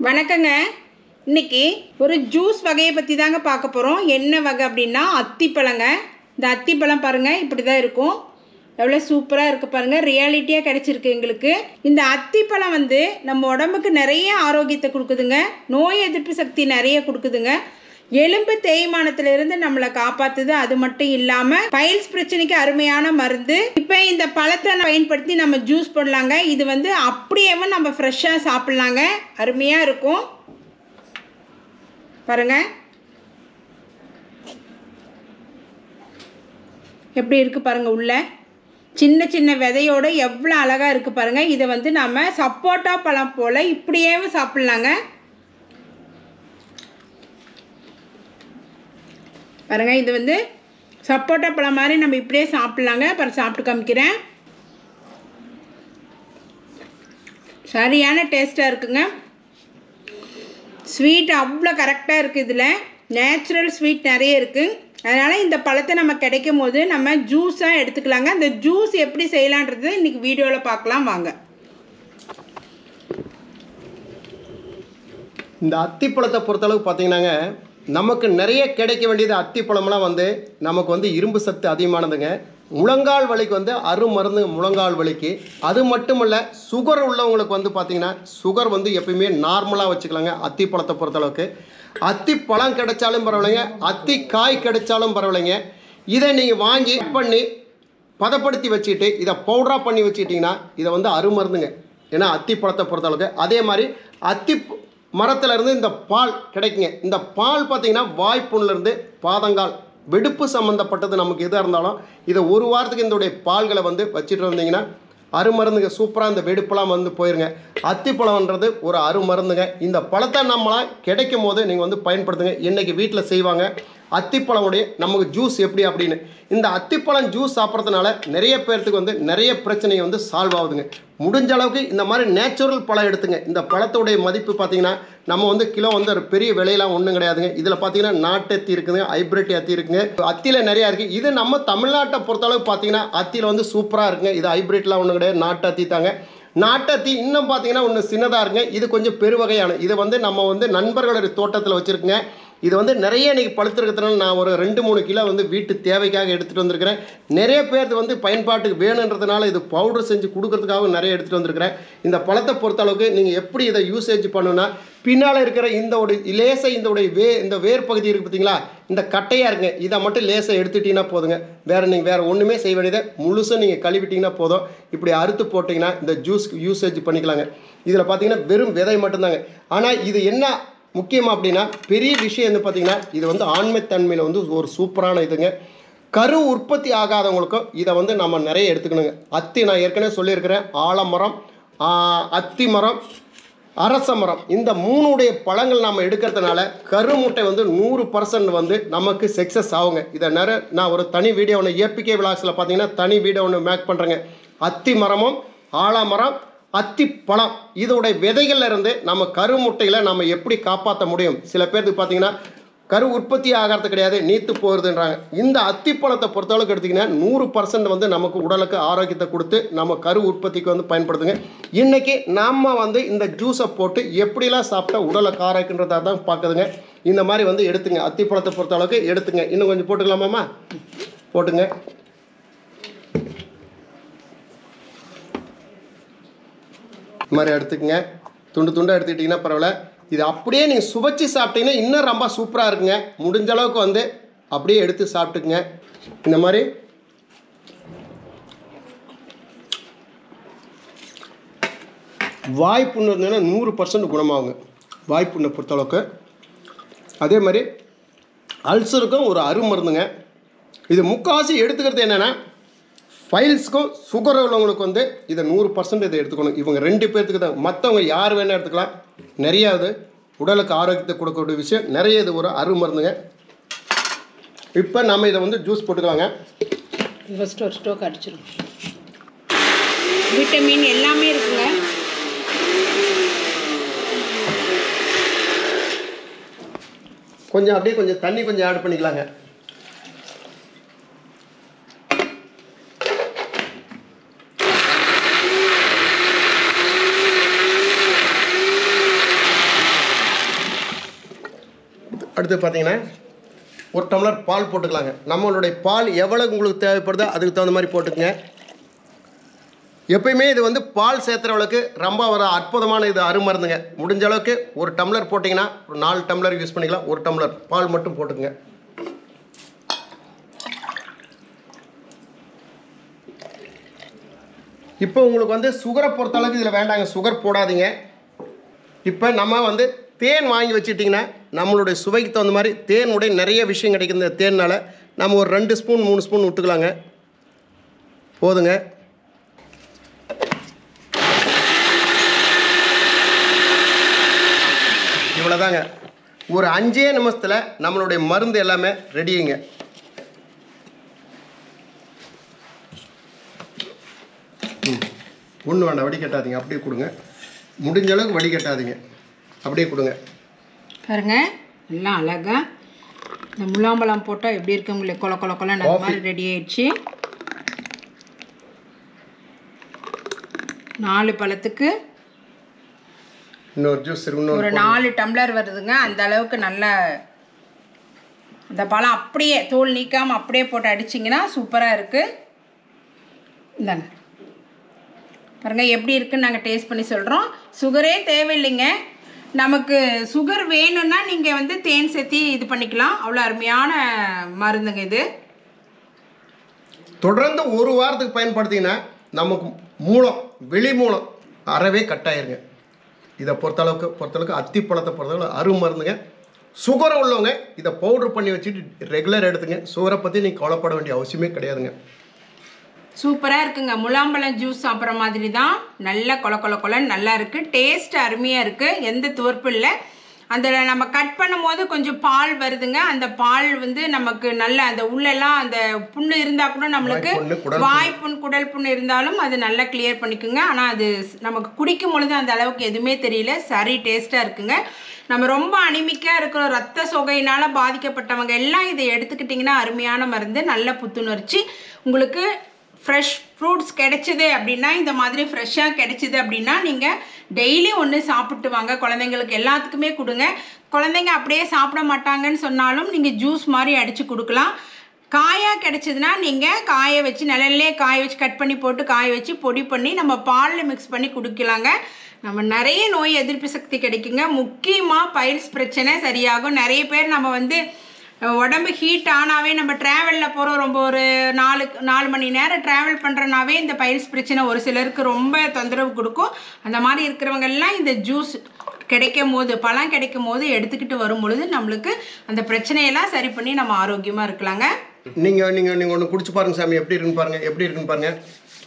வணக்கங்க இன்னைக்கு ஒரு ஜூஸ் வகையை பற்றி தாங்க பார்க்க போகிறோம் என்ன வகை அப்படின்னா அத்திப்பழங்க இந்த அத்திப்பழம் பாருங்கள் இப்படி தான் இருக்கும் எவ்வளோ சூப்பராக இருக்குது பாருங்கள் ரியாலிட்டியாக கிடச்சிருக்கு எங்களுக்கு இந்த அத்திப்பழம் வந்து நம்ம உடம்புக்கு நிறைய ஆரோக்கியத்தை கொடுக்குதுங்க நோய் எதிர்ப்பு சக்தி நிறைய கொடுக்குதுங்க எலும்பு தேய்மானத்திலிருந்து நம்மளை காப்பாத்துது அது மட்டும் இல்லாமல் பைல்ஸ் பிரச்சனைக்கு அருமையான மருந்து இப்போ இந்த பழத்தை பயன்படுத்தி நம்ம ஜூஸ் போடலாங்க இது வந்து அப்படியேவும் நம்ம ஃப்ரெஷ்ஷாக சாப்பிட்லாங்க அருமையாக இருக்கும் பாருங்க எப்படி இருக்கு பாருங்க உள்ள சின்ன சின்ன விதையோட எவ்வளோ அழகாக இருக்கு பாருங்க இதை வந்து நம்ம சப்போட்டா பழம் போல் இப்படியேவும் சாப்பிட்லாங்க பாருங்க இது வந்து சப்போட்டா பழம் மாதிரி நம்ம இப்படியே சாப்பிட்லாங்க அப்புறம் சாப்பிட்டு காமிக்கிறேன் சரியான டேஸ்ட்டாக இருக்குங்க ஸ்வீட் அவ்வளோ கரெக்டாக இருக்குது இதில் நேச்சுரல் ஸ்வீட் நிறைய இருக்குது அதனால் இந்த பழத்தை நம்ம கிடைக்கும் போது நம்ம ஜூஸாக எடுத்துக்கலாங்க அந்த ஜூஸ் எப்படி செய்யலான்றது இன்றைக்கி வீடியோவில் பார்க்கலாம் வாங்க இந்த அத்திப்பழத்தை பொறுத்தளவுக்கு பார்த்தீங்கன்னாங்க நமக்கு நிறைய கிடைக்க வேண்டியது அத்திப்பழம்லாம் வந்து நமக்கு வந்து இரும்பு சத்து அதிகமானதுங்க முழங்கால் வலிக்கு வந்து அருமருந்து முழங்கால் வலிக்கு அது மட்டுமல்ல சுகர் உள்ளவங்களுக்கு வந்து பார்த்தீங்கன்னா சுகர் வந்து எப்பயுமே நார்மலாக வச்சுக்கலாங்க அத்திப்பழத்தை பொறுத்தளவுக்கு அத்திப்பழம் கிடைச்சாலும் பரவாயில்லைங்க அத்தி காய் கிடைச்சாலும் பரவாயில்லைங்க இதை நீங்கள் வாங்கி cut பண்ணி பதப்படுத்தி வச்சுட்டு இதை பவுடராக பண்ணி வச்சுக்கிட்டிங்கன்னா இதை வந்து அருமருந்துங்க ஏன்னா அத்தி பழத்தை பொறுத்தளவுக்கு அதே மாதிரி அத்தி மரத்துல இருந்து இந்த பால் கிடைக்குங்க இந்த பால் பார்த்தீங்கன்னா வாய்ப்புண்ணிலேருந்து பாதங்கால் வெடுப்பு சம்மந்தப்பட்டது நமக்கு எதாக இருந்தாலும் இதை ஒரு வாரத்துக்கு இதோடைய பால்களை வந்து வச்சுட்டு வந்தீங்கன்னா அருமருந்துங்க சூப்பராக இந்த வெடுப்பெல்லாம் வந்து போயிருங்க அத்திப்பழம்ன்றது ஒரு அருமருந்துங்க இந்த பழத்தை நம்மளாம் கிடைக்கும் போது நீங்கள் வந்து பயன்படுத்துங்க இன்றைக்கி வீட்டில் செய்வாங்க அத்திப்பழமுடைய நமக்கு ஜூஸ் எப்படி அப்படின்னு இந்த அத்திப்பழம் ஜூஸ் சாப்பிட்றதுனால நிறைய பேர்த்துக்கு வந்து நிறைய பிரச்சனை வந்து சால்வ் ஆகுதுங்க முடிஞ்ச அளவுக்கு இந்த மாதிரி நேச்சுரல் பழம் எடுத்துங்க இந்த பழத்தோடைய மதிப்பு பார்த்தீங்கன்னா நம்ம வந்து கிலோ வந்து ஒரு பெரிய விலையெல்லாம் ஒன்றும் கிடையாதுங்க இதில் பார்த்தீங்கன்னா நாட்டு அத்தி இருக்குதுங்க ஹைப்ரிட் அத்தி இருக்குங்க அத்தியில் நிறையா இருக்குது இது நம்ம தமிழ்நாட்டை பொறுத்தளவுக்கு பார்த்தீங்கன்னா அத்தியில் வந்து சூப்பராக இருக்குங்க இது ஹைப்ரிட்லாம் ஒன்றும் கிடையாது நாட்டு அத்தி தாங்க நாட்டத்தி இன்னும் பார்த்தீங்கன்னா ஒன்று சின்னதாக இருக்குங்க இது கொஞ்சம் பெருவகையான இது வந்து நம்ம வந்து நண்பர்களுடைய தோட்டத்தில் வச்சுருக்குங்க இது வந்து நிறைய இன்றைக்கி பழுத்திருக்கிறதுனால நான் ஒரு ரெண்டு மூணு கிலோ வந்து வீட்டு தேவைக்காக எடுத்துகிட்டு வந்திருக்கிறேன் நிறைய பேருக்கு வந்து பயன்பாட்டுக்கு வேணுன்றதுனால இது பவுடர் செஞ்சு கொடுக்கறதுக்காகவும் நிறைய எடுத்துகிட்டு வந்திருக்கிறேன் இந்த பழத்தை பொறுத்தளவுக்கு நீங்கள் எப்படி இதை யூசேஜ் பண்ணுன்னா பின்னால் இருக்கிற இந்த ஒரு லேசை இந்த உடைய வே இந்த வேர் பகுதி இருக்குது பார்த்தீங்களா இந்த கட்டையாக இருக்குங்க இதை மட்டும் லேசை எடுத்துட்டிங்கன்னா போதுங்க வேறு நீங்கள் வேறு ஒன்றுமே செய்ய வேண்டியதை முழுசும் நீங்கள் கழுவிட்டிங்கன்னா போதும் இப்படி அறுத்து போட்டிங்கன்னா இந்த ஜூஸ் யூசேஜ் பண்ணிக்கலாங்க இதில் பார்த்தீங்கன்னா வெறும் விதை மட்டும்தாங்க ஆனால் இது என்ன முக்கியமாக அப்படின்னா பெரிய விஷயம் வந்து பார்த்தீங்கன்னா இது வந்து ஆண்மைத்தன்மையில் வந்து ஒரு சூப்பரான இதுங்க கரு உற்பத்தி ஆகாதவங்களுக்கும் இதை வந்து நம்ம நிறைய எடுத்துக்கணுங்க அத்தி நான் ஏற்கனவே சொல்லியிருக்கிறேன் ஆலமரம் ஆ, அத்தி மரம் அரச மரம் இந்த மூணுடைய பழங்கள் நம்ம எடுக்கிறதுனால கருமுட்டை வந்து நூறு பர்சன்ட் வந்து நமக்கு சக்ஸஸ் ஆகுங்க இதை நிறைய நான் ஒரு தனி வீடியோ ஒன்று ஏபிகே விளாக்ஸில் பார்த்தீங்கன்னா தனி வீடியோ ஒன்று மேக் பண்ணுறேங்க அத்தி மரமும் ஆலமரம் அத்தி பழம் இதோடைய விதைகள்ல இருந்து நம்ம கருமுட்டைகளை நம்ம எப்படி காப்பாற்ற முடியும் சில பேருக்கு பார்த்தீங்கன்னா கரு உற்பத்தி ஆகிறது கிடையாது நீத்து போகிறதுன்றாங்க இந்த அத்திப்பழத்தை பொறுத்தளவுக்கு எடுத்திங்கன்னா நூறு பர்சன்ட் வந்து நமக்கு உடலுக்கு ஆரோக்கியத்தை கொடுத்து நம்ம கரு உற்பத்திக்கு வந்து பயன்படுத்துங்க இன்றைக்கி நம்ம வந்து இந்த ஜூஸை போட்டு எப்படிலாம் சாப்பிட்டா உடலுக்கு ஆரோக்கியன்றதா தான் பார்க்குதுங்க இந்த மாதிரி வந்து எடுத்துங்க அத்திப்பழத்தை பொறுத்தளவுக்கு எடுத்துங்க இன்னும் கொஞ்சம் போட்டுக்கலாமாம்மா போட்டுங்க இந்த மாதிரி எடுத்துக்கங்க துண்டு துண்டாக எடுத்துக்கிட்டிங்கன்னா பரவாயில்ல இது அப்படியே நீங்கள் சுவைச்சு சாப்பிட்டீங்கன்னா இன்னும் ரொம்ப சூப்பராக இருக்குங்க முடிஞ்ச அளவுக்கு வந்து அப்படியே எடுத்து சாப்பிட்டுக்குங்க இந்த மாதிரி வாய்ப்புண்ணு இருந்ததுன்னா நூறு பர்சன்ட் குணமாகுங்க வாய்ப்புண்ணை பொறுத்தளவுக்கு அதே மாதிரி அல்சருக்கும் ஒரு அருமருந்துங்க இது முக்கால்வாசி எடுத்துக்கிறது என்னென்னா ஃபைல்ஸ்க்கும் சுகர் உள்ளவங்களுக்கு வந்து இதை நூறு பர்சன்ட் இதை எடுத்துக்கணும் இவங்க ரெண்டு பேர்த்துக்கு தான் மற்றவங்க யார் வேணால் எடுத்துக்கலாம் நிறையா இது உடலுக்கு ஆரோக்கியத்தை கொடுக்கக்கூடிய விஷயம் நிறைய இது ஒரு அருமருந்துங்க இப்போ நம்ம இதை வந்து ஜூஸ் போட்டுக்கலாங்க ஃபஸ்ட்டு ஒரு ஸ்டோக் அடிச்சிடும் விட்டமின் எல்லாமே இருக்குங்க கொஞ்சம் அப்படியே கொஞ்சம் தண்ணி கொஞ்சம் ஆட் பண்ணிக்கலாங்க அடுத்து பார்த்தீங்கன்னா ஒரு டம்ளர் பால் போட்டுக்கலாங்க நம்மளுடைய பால் எவ்வளவு உங்களுக்கு தேவைப்படுதோ அதுக்கு தகுந்த மாதிரி போட்டுக்கங்க எப்பயுமே இது வந்து பால் சேர்த்துறவளுக்கு ரொம்ப ஒரு அற்புதமான இது அருமருந்துங்க முடிஞ்ச அளவுக்கு ஒரு டம்ளர் போட்டிங்கன்னா ஒரு நாலு டம்ளர் யூஸ் பண்ணிக்கலாம் ஒரு டம்ளர் பால் மட்டும் போட்டுக்கங்க இப்போ உங்களுக்கு வந்து சுகரை பொறுத்த அளவுக்கு இதில் வேண்டாங்க சுகர் போடாதீங்க இப்போ நம்ம வந்து தேன் வாங்கி வச்சுட்டிங்கன்னா நம்மளுடைய சுவைக்கு தகுந்த மாதிரி தேனுடைய நிறைய விஷயம் கிடைக்கும் இந்த தேனால் நம்ம ஒரு ரெண்டு ஸ்பூன் மூணு ஸ்பூன் விட்டுக்கலாங்க போதுங்க இவ்வளோதாங்க ஒரு அஞ்சே நிமிஷத்தில் நம்மளுடைய மருந்து எல்லாமே ரெடிங்க ஒன்று வேண்டாம் வடிகட்டாதீங்க அப்படியே கொடுங்க முடிஞ்ச அளவுக்கு வடிகட்டாதீங்க அப்படியே கொடுங்க பாருங்க எல்லாம் அழகா இந்த முலாம்பழம் போட்டால் எப்படி இருக்கு உங்களுக்கு கொல கொல கொல அந்த மாதிரி ரெடி ஆயிடுச்சு நாலு பழத்துக்கு இன்னொரு ஜூஸ் இன்னொரு ஒரு நாலு டம்ளர் வருதுங்க அந்த அளவுக்கு நல்ல அந்த பழம் அப்படியே தோல் நீக்காமல் அப்படியே போட்டு அடிச்சிங்கன்னா சூப்பராக இருக்குது இந்தாங்க பாருங்கள் எப்படி இருக்குன்னு நாங்கள் டேஸ்ட் பண்ணி சொல்கிறோம் சுகரே தேவையில்லைங்க நமக்கு சுகர் வேணும்னா நீங்கள் வந்து தேன் சேர்த்தி இது பண்ணிக்கலாம் அவ்வளோ அருமையான மருந்துங்க இது தொடர்ந்து ஒரு வாரத்துக்கு பயன்படுத்திங்கன்னா நமக்கு மூலம் வெளி மூலம் அறவே கட்டாயிருங்க இதை பொறுத்தளவுக்கு பொறுத்தளவுக்கு அத்திப்பழத்தை பொறுத்தளவுக்கு அருமருந்துங்க சுகர் உள்ளவங்க இதை பவுடர் பண்ணி வச்சுட்டு ரெகுலர் எடுத்துங்க சுகரை பற்றி நீங்கள் கவலைப்பட வேண்டிய அவசியமே கிடையாதுங்க சூப்பராக இருக்குங்க முலாம்பழம் ஜூஸ் சாப்பிட்ற மாதிரி தான் நல்ல கொல கொல கொலன்னு நல்லா இருக்குது டேஸ்ட் அருமையாக இருக்குது எந்த துவர்ப்பு இல்லை அந்த நம்ம கட் பண்ணும்போது கொஞ்சம் பால் வருதுங்க அந்த பால் வந்து நமக்கு நல்ல அந்த உள்ளெல்லாம் அந்த புண்ணு இருந்தால் கூட நம்மளுக்கு வாய்ப்புண்ணு, குடல் வாய்ப்புண் குடல் புண்ணு இருந்தாலும் அது நல்லா கிளியர் பண்ணிக்குங்க ஆனால் அது ஸ்- நமக்கு குடிக்கும் பொழுது அந்த அளவுக்கு எதுவுமே தெரியல சரி டேஸ்ட்டாக இருக்குங்க நம்ம ரொம்ப அனிமிக்காக இருக்கிற ரத்த சொகையினால் பாதிக்கப்பட்டவங்க எல்லாம் இதை எடுத்துக்கிட்டிங்கன்னா அருமையான மருந்து நல்ல புத்துணர்ச்சி உங்களுக்கு ஃப்ரெஷ் ஃப்ரூட்ஸ் கிடைச்சிது அப்படின்னா இந்த மாதிரி ஃப்ரெஷ்ஷாக கிடைச்சிது அப்படின்னா நீங்கள் டெய்லி ஒன்று சாப்பிட்டு வாங்க குழந்தைங்களுக்கு எல்லாத்துக்குமே கொடுங்க குழந்தைங்க அப்படியே சாப்பிட மாட்டாங்கன்னு சொன்னாலும் நீங்கள் ஜூஸ் மாதிரி அடித்து கொடுக்கலாம் காயாக கிடைச்சதுன்னா நீங்கள் காய வச்சு நிழல்லே காய வச்சு கட் பண்ணி போட்டு காய வச்சு பொடி பண்ணி நம்ம பாலில் மிக்ஸ் பண்ணி குடிக்கலாங்க நம்ம நிறைய நோய் எதிர்ப்பு சக்தி கிடைக்குங்க முக்கியமாக பைல்ஸ் பிரச்சனை சரியாகும் நிறைய பேர் நம்ம வந்து அஹ், உடம்பு ஹீட் ஆனாவே நம்ம ட்ராவலில் போகிறோம் ரொம்ப ஒரு நாலு நாலு மணி நேரம் ட்ராவல் பண்ணுறனாவே இந்த பைல்ஸ் பிரச்சனை ஒரு சிலருக்கு ரொம்ப தொந்தரவு கொடுக்கும் அந்த மாதிரி இருக்கிறவங்க எல்லாம் இந்த ஜூஸ் கிடைக்கும் போது பழம் கிடைக்கும் போது எடுத்துக்கிட்டு வரும் பொழுது நம்மளுக்கு அந்த பிரச்சனையெல்லாம் சரி பண்ணி நம்ம ஆரோக்கியமாக இருக்கலாங்க நீங்கள் நீங்கள் நீங்கள் ஒன்று குடிச்சு பாருங்க சாமி எப்படி இருக்குன்னு பாருங்கள் எப்படி இருக்குன்னு பாருங்கள்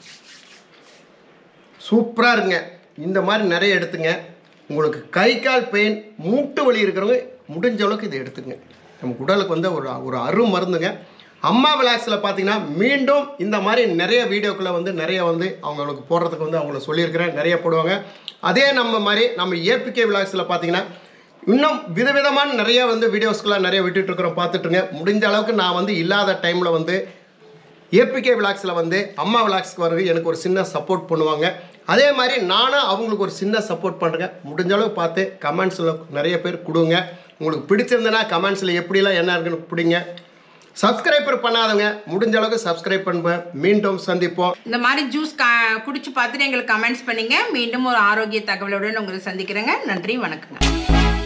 சூப்பராக இருக்குங்க இந்த மாதிரி நிறைய எடுத்துங்க உங்களுக்கு கை கால் பெயின் மூட்டு வலி இருக்கிறவங்க முடிஞ்ச அளவுக்கு இதை எடுத்துங்க நம்ம உடலுக்கு வந்து ஒரு ஒரு அரு மருந்துங்க அம்மா விலாக்ஸில் பார்த்தீங்கன்னா மீண்டும் இந்த மாதிரி நிறைய வீடியோக்களை வந்து நிறைய வந்து அவங்களுக்கு போடுறதுக்கு வந்து அவங்கள சொல்லியிருக்கிறேன் நிறைய போடுவாங்க அதே நம்ம மாதிரி நம்ம ஏபிகே விலாக்ஸில் பார்த்தீங்கன்னா இன்னும் விதவிதமான நிறைய வந்து வீடியோஸ்க்கெலாம் நிறைய விட்டுட்டு இருக்கிறோம் பார்த்துட்டுருங்க முடிஞ்ச அளவுக்கு நான் வந்து இல்லாத டைமில் வந்து ஏபிகே விளாக்ஸில் வந்து அம்மா விளாக்ஸ்க்கு வருது எனக்கு ஒரு சின்ன சப்போர்ட் பண்ணுவாங்க அதே மாதிரி நானும் அவங்களுக்கு ஒரு சின்ன சப்போர்ட் பண்ணுறேன் முடிஞ்ச அளவு பார்த்து கமெண்ட்ஸில் நிறைய பேர் கொடுங்க உங்களுக்கு பிடிச்சிருந்தனா கமெண்ட்ஸில் எப்படிலாம் என்ன இருக்குன்னு பிடிங்க சப்ஸ்கிரைபர் பண்ணாதவங்க முடிஞ்ச அளவுக்கு சப்ஸ்கிரைப் பண்ணுவேன் மீண்டும் சந்திப்போம் இந்த மாதிரி ஜூஸ் கா குடிச்சு பார்த்துட்டு எங்களுக்கு கமெண்ட்ஸ் பண்ணுங்க மீண்டும் ஒரு ஆரோக்கிய தகவலுடன் உங்களை சந்திக்கிறேங்க நன்றி வணக்கங்க